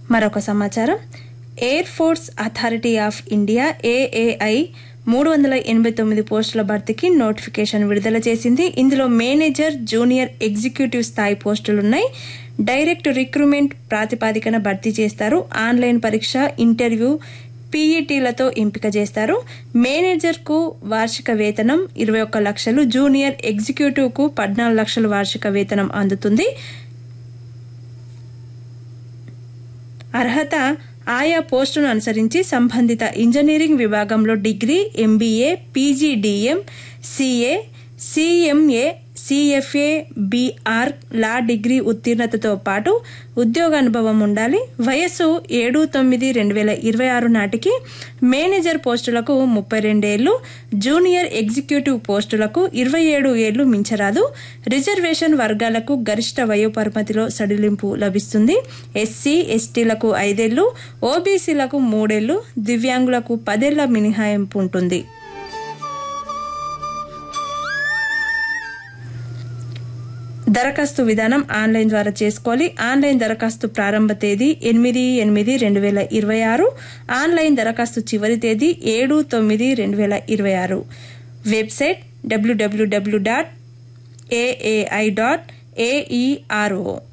మరొక సమాచారం air force authority of India AAI మూడు వందల ఎనభై తొమ్మిది పోస్టుల భర్తీకి నోటిఫికేషన్ విడుదల చేసింది ఇందులో మేనేజర్ జూనియర్ ఎగ్జిక్యూటివ్ స్థాయి పోస్టులున్నాయి డైరెక్ట్ రిక్రూట్మెంట్ ప్రాతిపాదికన భర్తీ చేస్తారు ఆన్లైన్ పరీక్ష ఇంటర్వ్యూ పీఈటీలతో ఎంపిక చేస్తారు మేనేజర్కు వార్షిక వేతనం ఇరవై ఒక్క లక్షలు జూనియర్ ఎగ్జిక్యూటివ్కు పద్నాలుగు లక్షల వార్షిక వేతనం అందుతుంది అర్హత ఆయా పోస్టును అనుసరించి సంబంధిత ఇంజనీరింగ్ విభాగంలో degree MBA PGDM CA CMA CFA BR law degree ఉత్తీర్ణతతో పాటు ఉద్యోగ అనుభవం ఉండాలి వయస్సు ఏడు తొమ్మిది రెండు వేల ఇరవై ఆరు నాటికి మేనేజర్ పోస్టులకు ముప్పై రెండేళ్లు జూనియర్ ఎగ్జిక్యూటివ్ పోస్టులకు ఇరవై ఏడు ఏళ్లు మించరాదు రిజర్వేషన్ వర్గాలకు గరిష్ట వయోపరిమితిలో సడిలింపు లభిస్తుంది ఎస్సీ ఎస్టీలకు ఐదేళ్లు ఓబీసీలకు మూడేళ్లు దివ్యాంగులకు పదేళ్ల మినహాయింపు ఉంటుంది దరఖాస్తు విధానం ఆన్లైన్ ద్వారా చేసుకోవాలి ఆన్లైన్ దరఖాస్తు ప్రారంభ తేదీ ఎనిమిది ఎనిమిది రెండు వేల ఇరవై ఆరు ఆన్లైన్ దరఖాస్తు చివరి తేదీ ఏడు తొమ్మిది రెండు వేల ఇరవై ఆరు website W W W dot AAI dot AERO